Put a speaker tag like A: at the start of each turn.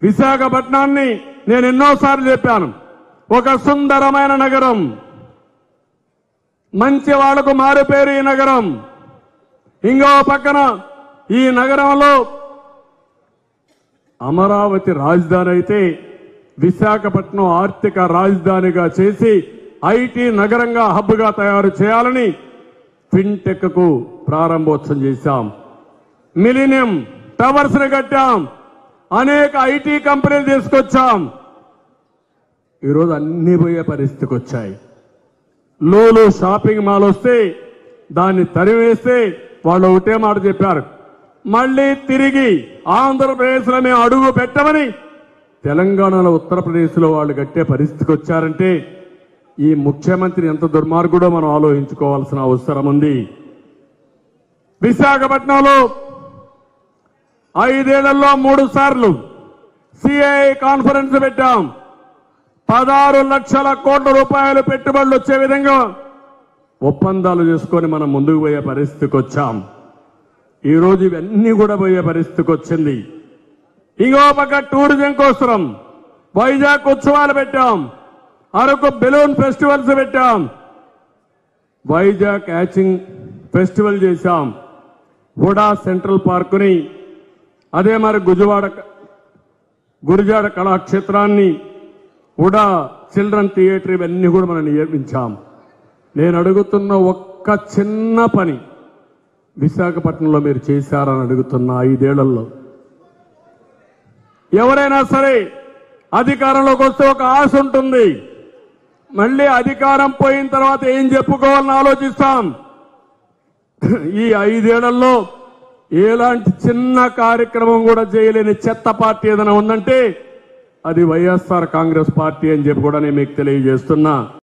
A: విశాఖపట్నాన్ని నేను ఎన్నోసార్లు చెప్పాను ఒక సుందరమైన నగరం మంచి వాళ్లకు మారిపోయారు ఈ నగరం ఇంకో పక్కన ఈ నగరంలో అమరావతి రాజధాని అయితే విశాఖపట్నం ఆర్థిక రాజధానిగా చేసి ఐటీ నగరంగా హబ్గా తయారు చేయాలని ఫిన్టెక్ కు ప్రారంభోత్సవం చేశాం మిలీనియం టవర్స్ ని కట్టాం అనేక ఐటీ కంపెనీలు తీసుకొచ్చాం ఈరోజు అన్ని పోయే పరిస్థితికి వచ్చాయి లోలో షాపింగ్ మాల్ వస్తే దాన్ని తరివేస్తే వాళ్ళు ఒకటే మాట చెప్పారు మళ్ళీ తిరిగి ఆంధ్రప్రదేశ్ లో మేము అడుగు పెట్టమని తెలంగాణలో ఉత్తరప్రదేశ్ లో వాళ్ళు కట్టే పరిస్థితికి వచ్చారంటే ఈ ముఖ్యమంత్రి ఎంత దుర్మార్గుడో మనం ఆలోచించుకోవాల్సిన అవసరం ఉంది విశాఖపట్నంలో ఐదేళ్లలో మూడు సార్లు సిఐ కాన్ఫరెన్స్ పెట్టాం పదహారు లక్షల కోట్ల రూపాయలు పెట్టుబడులు వచ్చే విధంగా ఒప్పందాలు చేసుకొని మనం ముందుకు పోయే పరిస్థితికి వచ్చాం ఈ రోజు ఇవన్నీ కూడా పోయే పరిస్థితికి వచ్చింది ఇంకో పక్క టూరిజం కోసం వైజాగ్ ఉత్సవాలు పెట్టాం అరకు బెలూన్ ఫెస్టివల్స్ పెట్టాం వైజాగ్ యాచింగ్ ఫెస్టివల్ చేశాం హుడా సెంట్రల్ పార్కుని అదే మరి గుజవాడ గురిజాడ కళాక్షేత్రాన్ని హుడా చిల్డ్రన్ థియేటర్ ఇవన్నీ కూడా మనం నిర్మించాం నేను అడుగుతున్న ఒక్క చిన్న పని విశాఖపట్నంలో మీరు చేశారని అడుగుతున్న ఐదేళ్లలో ఎవరైనా సరే అధికారంలోకి వస్తే ఒక ఆశ ఉంటుంది మళ్ళీ అధికారం పోయిన తర్వాత ఏం చెప్పుకోవాలని ఆలోచిస్తాం ఈ ఐదేళ్లలో ఎలాంటి చిన్న కార్యక్రమం కూడా చేయలేని చెత్త పార్టీ ఏదైనా ఉందంటే అది వైఎస్ఆర్ కాంగ్రెస్ పార్టీ అని చెప్పి కూడా నేను మీకు తెలియజేస్తున్నా